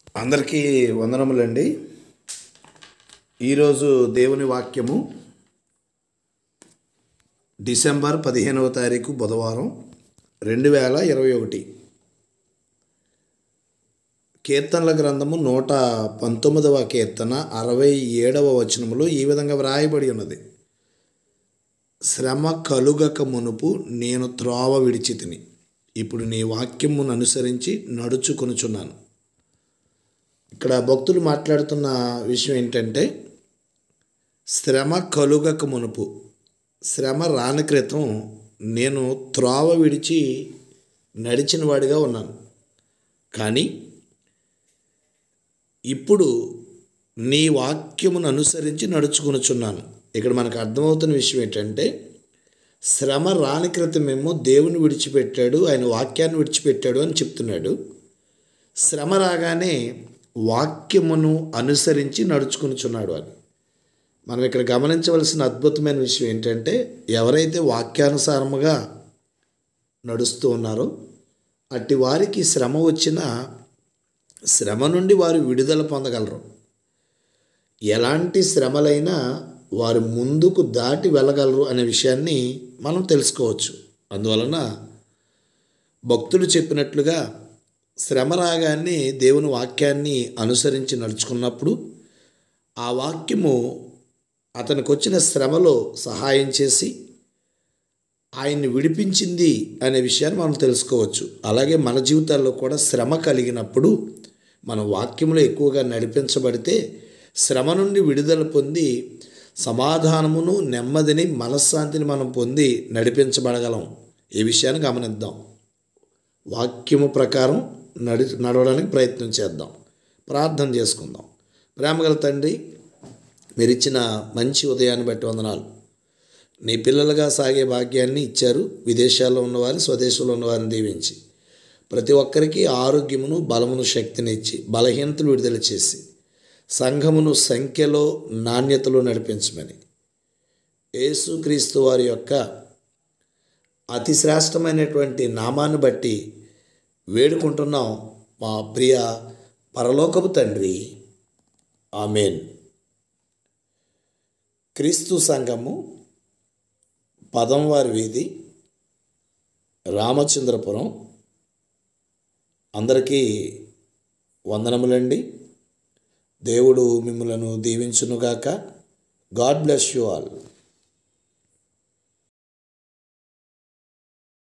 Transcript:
అందరికీ వందనములండి ఈరోజు దేవుని వాక్యము డిసెంబర్ పదిహేనవ తారీఖు బుధవారం రెండు వేల ఇరవై ఒకటి కీర్తనల గ్రంథము నూట పంతొమ్మిదవ కీర్తన అరవై ఏడవ వచనములో ఈ విధంగా వ్రాయబడి ఉన్నది శ్రమ కలుగక మునుపు నేను త్రోవ విడిచి తిని ఇప్పుడు నీ వాక్యమును అనుసరించి నడుచుకొనుచున్నాను ఇక్కడ భక్తులు మాట్లాడుతున్న విషయం ఏంటంటే శ్రమ కలుగక మునుపు శ్రమ రాని క్రితం నేను త్రోవ విడిచి నడిచిన వాడిగా ఉన్నాను కానీ ఇప్పుడు నీ వాక్యమును అనుసరించి నడుచుకొనుచున్నాను ఇక్కడ మనకు అర్థమవుతున్న విషయం ఏంటంటే శ్రమ రాని క్రితమేమో దేవుని విడిచిపెట్టాడు ఆయన వాక్యాన్ని విడిచిపెట్టాడు అని చెప్తున్నాడు శ్రమ రాగానే వాక్యమును అనుసరించి నడుచుకునిచున్నాడు అని మనం ఇక్కడ గమనించవలసిన అద్భుతమైన విషయం ఏంటంటే ఎవరైతే వాక్యానుసారముగా నడుస్తూ ఉన్నారో అట్టి వారికి శ్రమ వచ్చినా శ్రమ నుండి వారు విడుదల పొందగలరు ఎలాంటి శ్రమలైనా వారు ముందుకు దాటి వెళ్ళగలరు అనే విషయాన్ని మనం తెలుసుకోవచ్చు అందువలన భక్తులు చెప్పినట్లుగా శ్రమ రాగానే దేవుని వాక్యాన్ని అనుసరించి నడుచుకున్నప్పుడు ఆ వాక్యము అతనికి వచ్చిన శ్రమలో సహాయం చేసి ఆయన్ని విడిపించింది అనే విషయాన్ని మనం తెలుసుకోవచ్చు అలాగే మన జీవితాల్లో కూడా శ్రమ కలిగినప్పుడు మన వాక్యంలో ఎక్కువగా నడిపించబడితే శ్రమ నుండి విడుదల పొంది సమాధానమును నెమ్మదిని మనశ్శాంతిని మనం పొంది నడిపించబడగలం ఈ విషయాన్ని గమనిద్దాం వాక్యము ప్రకారం నడి నడవడానికి ప్రయత్నం చేద్దాం ప్రార్థన చేసుకుందాం ప్రేమగల తండ్రి మీరు ఇచ్చిన మంచి ఉదయాన్ని బట్టి వందనాలు నీ పిల్లలుగా సాగే భాగ్యాన్ని ఇచ్చారు విదేశాల్లో ఉన్నవారిని స్వదేశంలో ఉన్నవారిని దీవించి ప్రతి ఒక్కరికి ఆరోగ్యమును బలమును శక్తిని ఇచ్చి బలహీనతలు విడుదల చేసి సంఘమును సంఖ్యలో నాణ్యతలో నడిపించమని యేసుక్రీస్తు వారి యొక్క అతి శ్రేష్టమైనటువంటి నామాన్ని బట్టి వేడుకుంటున్నాం మా ప్రియ పరలోకపు తండ్రి ఆమెన్ క్రీస్తు సంఘము పదంవారి వీధి రామచంద్రపురం అందరికీ వందనములండి దేవుడు మిమ్మలను దీవించునుగాక గాడ్ బ్లెస్ యు ఆల్